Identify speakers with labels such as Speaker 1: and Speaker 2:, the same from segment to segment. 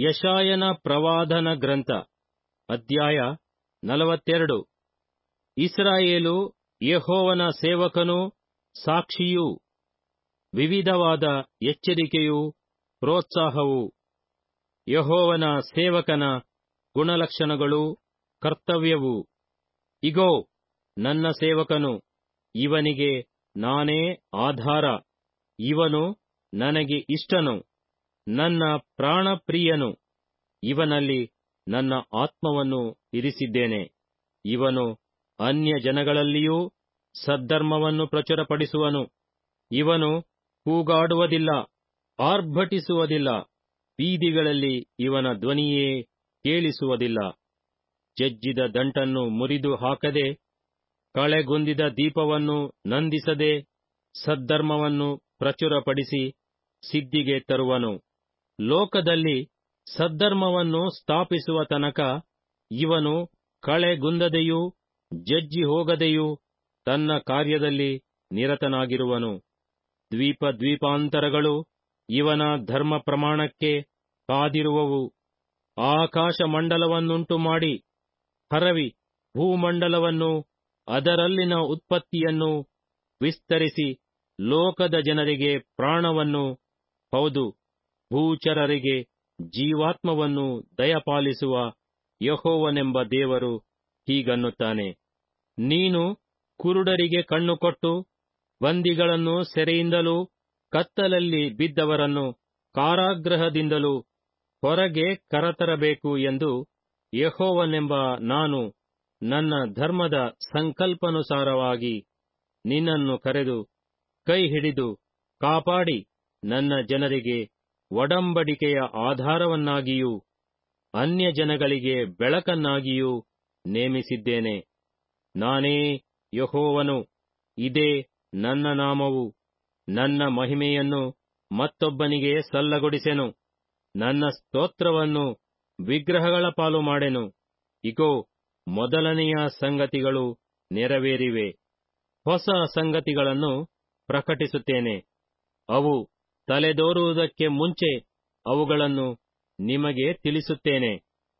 Speaker 1: ಯಶಾಯನ ಪ್ರವಾದನ ಗ್ರಂಥ ಅಧ್ಯಾಯ ನಲವತ್ತೆರಡು ಇಸ್ರಾಯೇಲು ಯೆಹೋವನ ಸೇವಕನೂ ಸಾಕ್ಷಿಯೂ ವಿವಿಧವಾದ ಎಚ್ಚರಿಕೆಯೂ ಪ್ರೋತ್ಸಾಹವೂ ಯೆಹೋವನ ಸೇವಕನ ಗುಣಲಕ್ಷಣಗಳು ಕರ್ತವ್ಯವು ಇಗೋ ನನ್ನ ಸೇವಕನು ಇವನಿಗೆ ನಾನೇ ಆಧಾರ ಇವನು ನನಗೆ ಇಷ್ಟನು ನನ್ನ ಪ್ರಾಣಪ್ರಿಯನು ಇವನಲ್ಲಿ ನನ್ನ ಆತ್ಮವನ್ನು ಇರಿಸಿದ್ದೇನೆ ಇವನು ಅನ್ಯ ಜನಗಳಲ್ಲಿಯೂ ಸದ್ಧರ್ಮವನ್ನು ಪ್ರಚುರಪಡಿಸುವನು ಇವನು ಕೂಗಾಡುವುದಿಲ್ಲ ಆರ್ಭಟಿಸುವುದಿಲ್ಲ ಬೀದಿಗಳಲ್ಲಿ ಇವನ ಧ್ವನಿಯೇ ಕೇಳಿಸುವುದಿಲ್ಲ ಜಜ್ಜಿದ ದಂಟನ್ನು ಮುರಿದು ಹಾಕದೆ ಕಳೆಗುಂದಿದ ದೀಪವನ್ನು ನಂದಿಸದೆ ಸದ್ಧರ್ಮವನ್ನು ಪ್ರಚುರಪಡಿಸಿ ಸಿದ್ಧಿಗೆ ತರುವನು ಲೋಕದಲ್ಲಿ ಸದ್ಧರ್ಮವನ್ನು ಸ್ಥಾಪಿಸುವ ತನಕ ಇವನು ಕಳೆಗುಂದದೆಯೂ ಜಜ್ಜಿ ಹೋಗದೆಯೂ ತನ್ನ ಕಾರ್ಯದಲ್ಲಿ ನಿರತನಾಗಿರುವನು ದ್ವೀಪ ದ್ವೀಪಾಂತರಗಳು ಇವನ ಧರ್ಮ ಪ್ರಮಾಣಕ್ಕೆ ಕಾದಿರುವವು ಆಕಾಶ ಮಂಡಲವನ್ನುಂಟು ಮಾಡಿ ಹರವಿ ಭೂಮಂಡಲವನ್ನು ಅದರಲ್ಲಿನ ಉತ್ಪತ್ತಿಯನ್ನು ವಿಸ್ತರಿಸಿ ಲೋಕದ ಜನರಿಗೆ ಪ್ರಾಣವನ್ನು ಹೌದು ಭೂಚರರಿಗೆ ಜೀವಾತ್ಮವನ್ನು ದಯಪಾಲಿಸುವ ಯಹೋವನೆಂಬ ದೇವರು ಹೀಗನ್ನುತ್ತಾನೆ ನೀನು ಕುರುಡರಿಗೆ ಕಣ್ಣು ಕೊಟ್ಟು ಬಂದಿಗಳನ್ನು ಸೆರೆಯಿಂದಲೂ ಕತ್ತಲಲ್ಲಿ ಬಿದ್ದವರನ್ನು ಕಾರಾಗೃಹದಿಂದಲೂ ಹೊರಗೆ ಕರತರಬೇಕು ಎಂದು ಯಹೋವನೆಂಬ ನಾನು ನನ್ನ ಧರ್ಮದ ಸಂಕಲ್ಪನುಸಾರವಾಗಿ ನಿನ್ನನ್ನು ಕರೆದು ಕೈ ಹಿಡಿದು ಕಾಪಾಡಿ ನನ್ನ ಜನರಿಗೆ ಒಡಂಬಡಿಕೆಯ ಆಧಾರವನ್ನಾಗಿಯೂ ಅನ್ಯ ಜನಗಳಿಗೆ ಬೆಳಕನ್ನಾಗಿಯೂ ನೇಮಿಸಿದ್ದೇನೆ ನಾನೇ ಯಹೋವನು ಇದೇ ನನ್ನ ನಾಮವು ನನ್ನ ಮಹಿಮೆಯನ್ನು ಮತ್ತೊಬ್ಬನಿಗೆ ಸಲ್ಲಗೊಡಿಸೆನು ನನ್ನ ಸ್ತೋತ್ರವನ್ನು ವಿಗ್ರಹಗಳ ಪಾಲು ಮಾಡೆನು ಇಗೋ ಮೊದಲನೆಯ ಸಂಗತಿಗಳು ನೆರವೇರಿವೆ ಹೊಸ ಸಂಗತಿಗಳನ್ನು ಪ್ರಕಟಿಸುತ್ತೇನೆ ಅವು ತಲೆದೋರುವುದಕ್ಕೆ ಮುಂಚೆ ಅವುಗಳನ್ನು ನಿಮಗೆ ತಿಳಿಸುತ್ತೇನೆ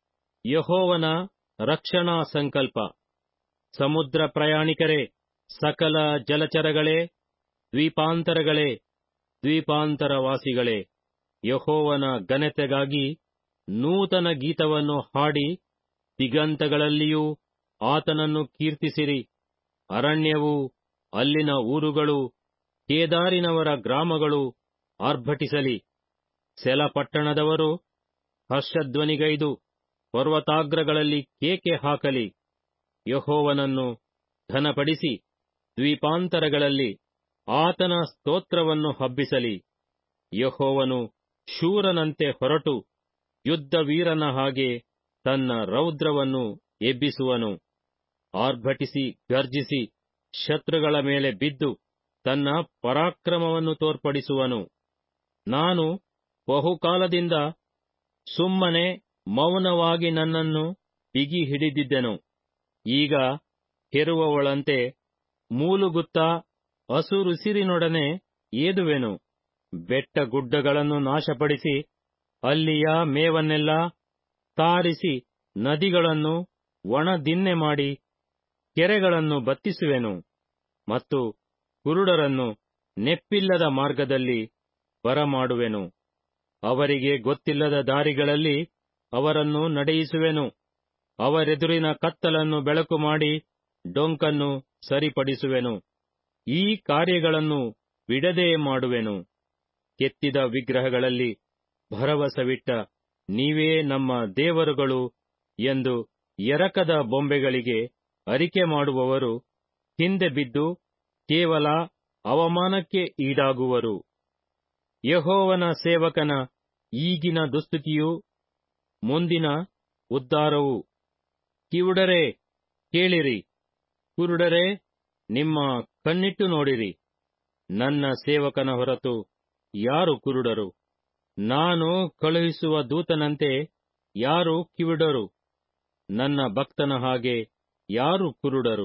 Speaker 1: ಯಹೋವನ ರಕ್ಷಣಾ ಸಂಕಲ್ಪ ಸಮುದ್ರ ಪ್ರಯಾಣಿಕರೇ ಸಕಲ ಜಲಚರಗಳೇ ದ್ವೀಪಾಂತರಗಳೇ ದ್ವೀಪಾಂತರವಾಸಿಗಳೇ ಯಹೋವನ ಘನತೆಗಾಗಿ ನೂತನ ಗೀತವನ್ನು ಹಾಡಿ ದಿಗಂತಗಳಲ್ಲಿಯೂ ಆತನನ್ನು ಕೀರ್ತಿಸಿರಿ ಅರಣ್ಯವೂ ಅಲ್ಲಿನ ಊರುಗಳು ಕೇದಾರಿನವರ ಗ್ರಾಮಗಳು ಆರ್ಭಟಿಸಲಿ ಸೆಲಪಟ್ಟಣದವರು ಹರ್ಷಧ್ವನಿಗೈದು ಪರ್ವತಾಗ್ರಗಳಲ್ಲಿ ಕೇಕೆ ಹಾಕಲಿ ಯಹೋವನನ್ನು ಘನಪಡಿಸಿ ದ್ವೀಪಾಂತರಗಳಲ್ಲಿ ಆತನ ಸ್ತೋತ್ರವನ್ನು ಹಬ್ಬಿಸಲಿ ಯಹೋವನು ಶೂರನಂತೆ ಹೊರಟು ಯುದ್ಧವೀರನ ಹಾಗೆ ತನ್ನ ರೌದ್ರವನ್ನು ಎಬ್ಬಿಸುವನು ಆರ್ಭಟಿಸಿ ಗರ್ಜಿಸಿ ಶತ್ರುಗಳ ಮೇಲೆ ಬಿದ್ದು ತನ್ನ ಪರಾಕ್ರಮವನ್ನು ತೋರ್ಪಡಿಸುವನು ನಾನು ಬಹುಕಾಲದಿಂದ ಸುಮ್ಮನೆ ಮೌನವಾಗಿ ನನ್ನನ್ನು ಬಿಗಿ ಹಿಡಿದಿದ್ದೆನು ಈಗ ಹೆರುವವಳಂತೆ ಮೂಲುಗುತ್ತಾ ಹಸುರುಸಿರಿನೊಡನೆ ಏದುವೆನು ಬೆಟ್ಟ ಗುಡ್ಡಗಳನ್ನು ನಾಶಪಡಿಸಿ ಅಲ್ಲಿಯ ಮೇವನ್ನೆಲ್ಲ ತಾರಿಸಿ ನದಿಗಳನ್ನು ಒಣದಿನ್ನೆ ಮಾಡಿ ಕೆರೆಗಳನ್ನು ಬತ್ತಿಸುವೆನು ಮತ್ತು ಕುರುಡರನ್ನು ನೆಪ್ಪಿಲ್ಲದ ಮಾರ್ಗದಲ್ಲಿ ಬರಮಾಡುವೆನು ಅವರಿಗೆ ಗೊತ್ತಿಲ್ಲದ ದಾರಿಗಳಲ್ಲಿ ಅವರನ್ನು ನಡೆಯಿಸುವೆನು ಅವರೆದುರಿನ ಕತ್ತಲನ್ನು ಬೆಳಕು ಮಾಡಿ ಡೊಂಕನ್ನು ಸರಿಪಡಿಸುವೆನು ಈ ಕಾರ್ಯಗಳನ್ನು ಬಿಡದೆ ಮಾಡುವೆನು ಕೆತ್ತಿದ ವಿಗ್ರಹಗಳಲ್ಲಿ ಭರವಸವಿಟ್ಟ ನೀವೇ ನಮ್ಮ ದೇವರುಗಳು ಎಂದು ಎರಕದ ಬೊಂಬೆಗಳಿಗೆ ಅರಿಕೆ ಮಾಡುವವರು ಹಿಂದೆ ಬಿದ್ದು ಕೇವಲ ಅವಮಾನಕ್ಕೆ ಈಡಾಗುವರು ಯಹೋವನ ಸೇವಕನ ಈಗಿನ ದುಸ್ಥಿತಿಯು ಮುಂದಿನ ಉದ್ಧಾರವು ಕಿವುಡರೇ ಕೇಳಿರಿ ಕುರುಡರೇ ನಿಮ್ಮ ಕಣ್ಣಿಟ್ಟು ನೋಡಿರಿ ನನ್ನ ಸೇವಕನ ಹೊರತು ಯಾರು ಕುರುಡರು ನಾನು ಕಳುಹಿಸುವ ದೂತನಂತೆ ಯಾರು ಕಿವುಡರು ನನ್ನ ಭಕ್ತನ ಹಾಗೆ ಯಾರು ಕುರುಡರು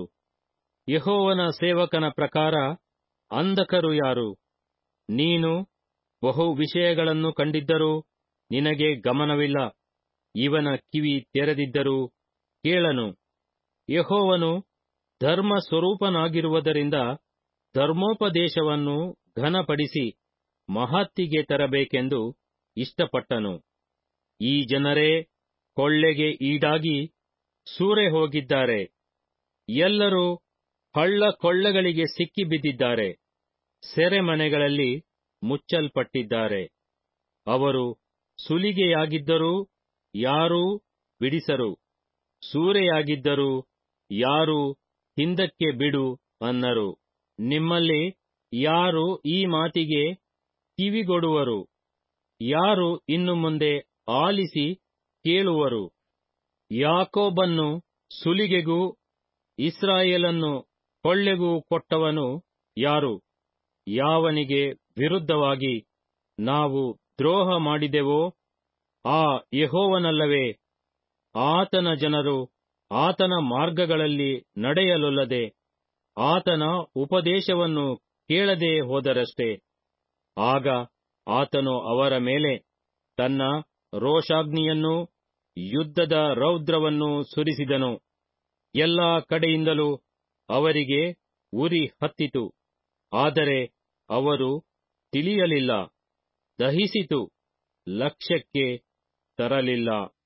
Speaker 1: ಯಹೋವನ ಸೇವಕನ ಪ್ರಕಾರ ಅಂಧಕರು ಯಾರು ನೀನು ಬಹು ವಿಷಯಗಳನ್ನು ಕಂಡಿದ್ದರೂ ನಿನಗೆ ಗಮನವಿಲ್ಲ ಇವನ ಕಿವಿ ತೆರೆದಿದ್ದರೂ ಕೇಳನು ಯಹೋವನು ಧರ್ಮ ಸ್ವರೂಪನಾಗಿರುವುದರಿಂದ ಧರ್ಮೋಪದೇಶವನ್ನು ಘನಪಡಿಸಿ ಮಹತ್ತಿಗೆ ತರಬೇಕೆಂದು ಇಷ್ಟಪಟ್ಟನು ಈ ಜನರೇ ಕೊಳ್ಳೆಗೆ ಈಡಾಗಿ ಸೂರೆ ಹೋಗಿದ್ದಾರೆ ಎಲ್ಲರೂ ಹಳ್ಳ ಕೊಳ್ಳಗಳಿಗೆ ಸಿಕ್ಕಿಬಿದ್ದಿದ್ದಾರೆ ಸೆರೆಮನೆಗಳಲ್ಲಿ ಮುಚ್ಚಲ್ಪಟ್ಟಿದ್ದಾರೆ ಅವರು ಸುಲಿಗೆಯಾಗಿದ್ದರೂ ಯಾರೂ ಬಿಡಿಸರು ಸೂರೆಯಾಗಿದ್ದರೂ ಯಾರೂ ಹಿಂದಕ್ಕೆ ಬಿಡು ಅನ್ನರು ನಿಮ್ಮಲ್ಲಿ ಯಾರು ಈ ಮಾತಿಗೆ ಕಿವಿಗೊಡುವರು ಯಾರು ಇನ್ನು ಮುಂದೆ ಆಲಿಸಿ ಕೇಳುವರು ಯಾಕೋಬನ್ನು ಸುಲಿಗೆಗೂ ಇಸ್ರಾಯೇಲನ್ನು ಕೊಳ್ಳೆಗೂ ಕೊಟ್ಟವನು ಯಾರು ಯಾವನಿಗೆ ವಿರುದ್ಧವಾಗಿ ನಾವು ದ್ರೋಹ ಮಾಡಿದೆವೋ ಆ ಯಹೋವನಲ್ಲವೇ ಆತನ ಜನರು ಆತನ ಮಾರ್ಗಗಳಲ್ಲಿ ನಡೆಯಲೊಲ್ಲದೆ ಆತನ ಉಪದೇಶವನ್ನು ಕೇಳದೆ ಹೋದರಷ್ಟೇ ಆಗ ಆತನು ಅವರ ಮೇಲೆ ತನ್ನ ರೋಷಾಗ್ನಿಯನ್ನೂ ಯುದ್ಧದ ರೌದ್ರವನ್ನು ಸುರಿಸಿದನು ಎಲ್ಲಾ ಕಡೆಯಿಂದಲೂ ಅವರಿಗೆ ಉರಿ ಹತ್ತಿತು ಆದರೆ ಅವರು ತಿಳಿಯಲಿಲ್ಲ ದಹಿಸಿತು ಲಕ್ಷ್ಯಕ್ಕೆ ತರಲಿಲ್ಲ